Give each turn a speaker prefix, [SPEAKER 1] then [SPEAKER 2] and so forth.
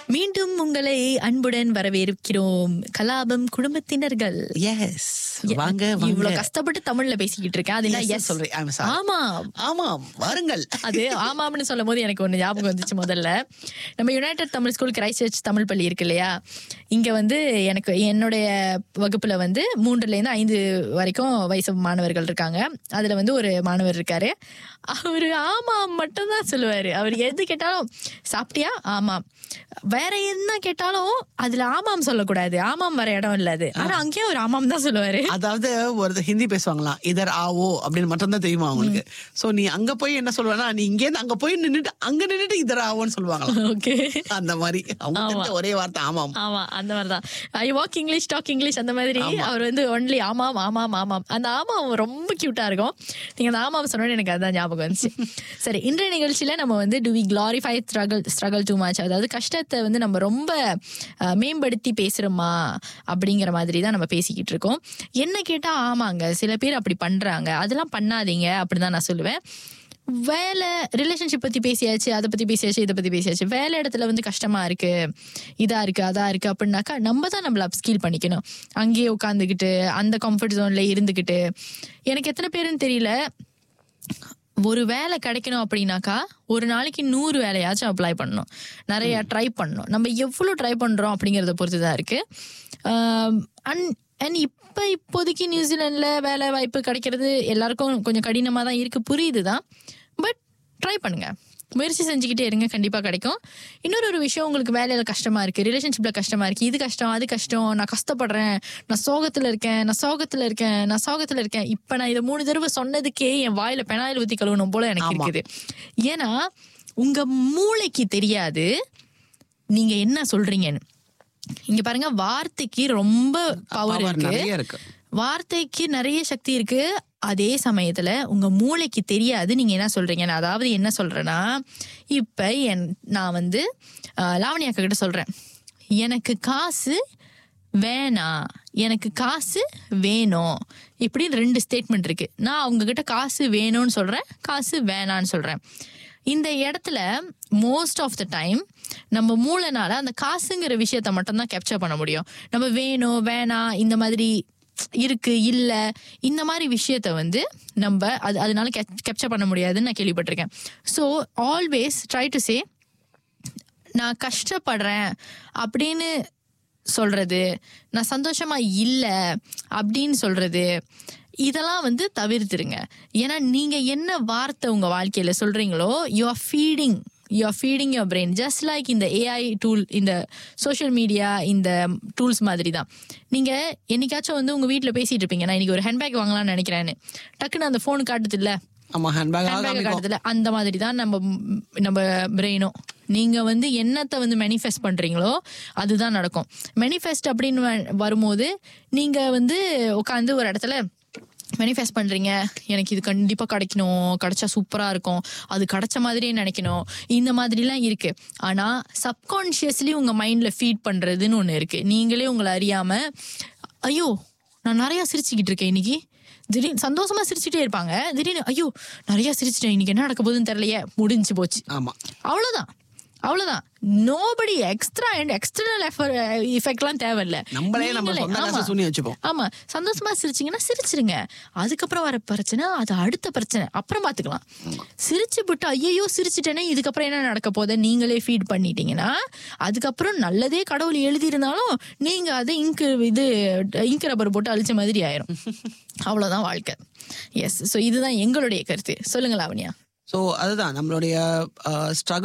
[SPEAKER 1] மீண்டும் உங்களை அன்புடன் வரவேற்கிறோம் கலாபம் குடும்பத்தினர்கள்
[SPEAKER 2] எஸ் வாங்க
[SPEAKER 1] இவ்வளவு
[SPEAKER 2] வாங்க
[SPEAKER 1] கஷ்டப்பட்டு தமிழ்ல பேசிக்கிட்டு இருக்கேன் அது என்ன
[SPEAKER 2] Yes,
[SPEAKER 1] yes
[SPEAKER 2] சொல்றேன். I'm sorry.
[SPEAKER 1] ஆமா
[SPEAKER 2] ஆமாம் வாருங்கள்
[SPEAKER 1] அது ஆமாம்னு சொல்லும் போது எனக்கு ஒண்ணு ஞாபகம் வந்துச்சு முதல்ல நம்ம united Tamil school Christ church Tamil பள்ளி இருக்கு இல்லையா இங்க வந்து எனக்கு என்னுடைய வகுப்புல வந்து மூன்றுல இருந்து ஐந்து வரைக்கும் வயசு மாணவர்கள் இருக்காங்க அதுல வந்து ஒரு மாணவர் இருக்காரு அவரு ஆமாம் மட்டும் தான் சொல்லுவாரு அவர் எது கேட்டாலும் சாப்பிட்டியா ஆமாம் வேற என்ன கேட்டாலும் அதுல ஆமாம் சொல்லக்கூடாது ஆமாம் வர இடம் இல்ல அது ஆனா அங்கேயும் ஒரு ஆமாம் தான் சொல்லுவாரு
[SPEAKER 2] அதாவது ஒரு ஹிந்தி பேசுவாங்களாம் இதர் ஆவோ அப்படின்னு மட்டும் தான் தெரியுமா அவங்களுக்கு சோ நீ அங்க போய் என்ன சொல்லுவேன்னா நீ இங்கே இருந்து அங்க போய் நின்னுட்டு அங்க நின்னுட்டு இதர் ஆவோன்னு சொல்லுவாங்களாம்
[SPEAKER 1] ஓகே
[SPEAKER 2] அந்த மாதிரி அவங்க தெரிஞ்ச ஒரே வார்த்தை ஆமாம்
[SPEAKER 1] ஆமா அந்த மாதிரிதான் I walk English talk English அந்த மாதிரி அவர் வந்து ஒன்லி ஆமாம் ஆமாம் ஆமாம் அந்த ஆமாம் ரொம்ப கியூட்டா இருக்கும் நீங்க அந்த ஆமாம் சொன்னோட எனக்கு அதான் ஞாபகம் வந்துச்சு சரி இன்றைய நிகழ்ச்சியில நம்ம வந்து do we clarify struggle struggle too much அதாவது கஷ்டத்தை வந்து நம்ம ரொம்ப அஹ், மேம்படுத்தி பேசுறோமா அப்படிங்கிற மாதிரி தான் நம்ம பேசிக்கிட்டு இருக்கோம் என்ன கேட்டா ஆமாங்க சில பேர் அப்படி பண்றாங்க அதெல்லாம் பண்ணாதீங்க அப்படிதான் நான் சொல்லுவேன் வேலை ரிலேஷன்ஷிப் பத்தி பேசியாச்சு அதை பத்தி பேசியாச்சு இதை பத்தி பேசியாச்சு வேலை இடத்துல வந்து கஷ்டமா இருக்கு இதா இருக்கு அதா இருக்கு அப்படின்னாக்கா நம்ம தான் நம்மள அப்ஸ்கில் பண்ணிக்கணும் அங்கேயே உட்காந்துக்கிட்டு அந்த கம்ஃபர்ட் ஜோன்ல இருந்துக்கிட்டு எனக்கு எத்தனை பேருன்னு தெரியல ஒரு வேலை கிடைக்கணும் அப்படின்னாக்கா ஒரு நாளைக்கு நூறு வேலையாச்சும் அப்ளை பண்ணணும் நிறைய ட்ரை பண்ணணும் நம்ம எவ்வளோ ட்ரை பண்றோம் அப்படிங்கறத பொறுத்து தான் இருக்கு அண்ட் அண்ட் இப்போ இப்போதைக்கு நியூசிலாண்டில் வேலை வாய்ப்பு கிடைக்கிறது எல்லாருக்கும் கொஞ்சம் கடினமாக தான் இருக்கு புரியுது தான் பட் ட்ரை பண்ணுங்க முயற்சி செஞ்சுக்கிட்டே இருங்க கண்டிப்பா கிடைக்கும் இன்னொரு ஒரு விஷயம் உங்களுக்கு வேலையில கஷ்டமா இருக்கு ரிலேஷன்ஷிப்ல கஷ்டமா இருக்கு இது கஷ்டம் அது கஷ்டம் நான் கஷ்டப்படுறேன் நான் சோகத்துல இருக்கேன் நான் சோகத்துல இருக்கேன் நான் சோகத்துல இருக்கேன் இப்ப நான் இதை மூணு தடவை சொன்னதுக்கே என் வாயில பெனாயில் ஊத்தி கழுவணும் போல எனக்கு இருக்குது ஏன்னா உங்க மூளைக்கு தெரியாது நீங்க என்ன சொல்றீங்கன்னு இங்க பாருங்க வார்த்தைக்கு ரொம்ப பவர்
[SPEAKER 2] Power
[SPEAKER 1] இருக்கு
[SPEAKER 2] நிறைய இருக்கு
[SPEAKER 1] வார்த்தைக்கு நிறைய சக்தி இருக்கு அதே சமயத்துல உங்க மூளைக்கு தெரியாது நீங்க என்ன சொல்றீங்க நான் அதாவது என்ன சொல்றேன்னா இப்ப என் நான் வந்து ஆஹ், லாவணி அக்கா கிட்ட சொல்றேன் எனக்கு காசு வேணாம் எனக்கு காசு வேணும் இப்படின்னு ரெண்டு ஸ்டேட்மெண்ட் இருக்கு நான் அவங்க கிட்ட காசு வேணும்னு சொல்றேன் காசு வேணான்னு சொல்றேன் இந்த இடத்துல மோஸ்ட் ஆஃப் த டைம் நம்ம மூளைனால அந்த காசுங்கிற விஷயத்த மட்டும்தான் கேப்சர் பண்ண முடியும் நம்ம வேணும் வேணாம் இந்த மாதிரி இருக்கு இல்ல இந்த மாதிரி விஷயத்த வந்து நம்ம அது அதனால கேப்சர் பண்ண முடியாதுன்னு நான் கேள்விப்பட்டிருக்கேன் so always try to say நான் கஷ்டப்படுறேன் அப்படின்னு சொல்றது நான் சந்தோஷமா இல்ல அப்படின்னு சொல்றது இதெல்லாம் வந்து தவிர்த்துருங்க ஏன்னா நீங்க என்ன வார்த்தை உங்க வாழ்க்கையில சொல்றீங்களோ you are feeding you are feeding your brain just like இந்த ஏஐ டூல் இந்த சோஷியல் மீடியா இந்த டூல்ஸ் மாதிரி தான் நீங்க என்னைக்காச்சும் வந்து உங்க வீட்ல பேசிட்டு இருப்பீங்க நான் இன்னைக்கு ஒரு ஹேண்ட்பேக் வாங்கலாம்னு நினைக்கிறேன்னு டக்குன்னு அந்த ஃபோன் காட்டுது இல்ல
[SPEAKER 2] ஆமா ஹேண்ட்பேக்
[SPEAKER 1] ஹேண்ட்பேக் காட்டுதுல அந்த மாதிரி தான் நம்ம நம்ம பிரெயினும் நீங்க வந்து என்னத்தை வந்து மேனிஃபெஸ்ட் பண்றீங்களோ அதுதான் நடக்கும் மேனிஃபெஸ்ட் அப்படின்னு வ- வரும்போது நீங்க வந்து உட்காந்து ஒரு இடத்துல மேனிஃபெஸ்ட் பண்றீங்க எனக்கு இது கண்டிப்பா கிடைக்கணும் கிடைச்சா சூப்பரா இருக்கும் அது கிடைச்ச மாதிரியே நினைக்கணும் இந்த மாதிரிலாம் இருக்கு ஆனா சப்கான்ஷியஸ்லி உங்க மைண்ட்ல ஃபீட் பண்றதுன்னு ஒண்ணு இருக்கு நீங்களே உங்களை அறியாம ஐயோ நான் நிறைய சிரிச்சுக்கிட்டு இருக்கேன் இன்னைக்கு திடீர்னு சந்தோஷமா சிரிச்சுட்டே இருப்பாங்க திடீர்னு ஐயோ நிறைய சிரிச்சிட்டேன் இன்னைக்கு என்ன நடக்க போகுதுன்னு தெரியலையே முடிஞ்சு போச்சு
[SPEAKER 2] ஆமா
[SPEAKER 1] அவ்வளவுதான் அவ்வளவுதான் நோபடி எக்ஸ்ட்ரா அண்ட் எக்ஸ்டர்னல் எஃபெக்ட்லாம் தேவையில்ல
[SPEAKER 2] நம்மளே நம்ம
[SPEAKER 1] நீங்களே-
[SPEAKER 2] சொந்த காசு
[SPEAKER 1] ஆமா.
[SPEAKER 2] சூனி வச்சுப்போம்
[SPEAKER 1] ஆமா சந்தோஷமா சிரிச்சீங்கன்னா சிரிச்சிருங்க அதுக்கப்புறம் வர பிரச்சனை அது அடுத்த பிரச்சனை அப்புறம் பாத்துக்கலாம் சிரிச்சு விட்டு ஐயோ சிரிச்சிட்டேனே இதுக்கப்புறம் என்ன நடக்க போகுது நீங்களே ஃபீட் பண்ணிட்டீங்கன்னா அதுக்கப்புறம் நல்லதே கடவுள் எழுதியிருந்தாலும் நீங்க அதை இங்கு இது இங்கு ரப்பர் போட்டு அழிச்ச மாதிரி ஆயிரும் அவ்வளவுதான் வாழ்க்கை எஸ் ஸோ இதுதான் எங்களுடைய கருத்து சொல்லுங்க லாவண்யா
[SPEAKER 2] சோ அதுதான் நம்மளுடைய ஸ்ட்ரகிள்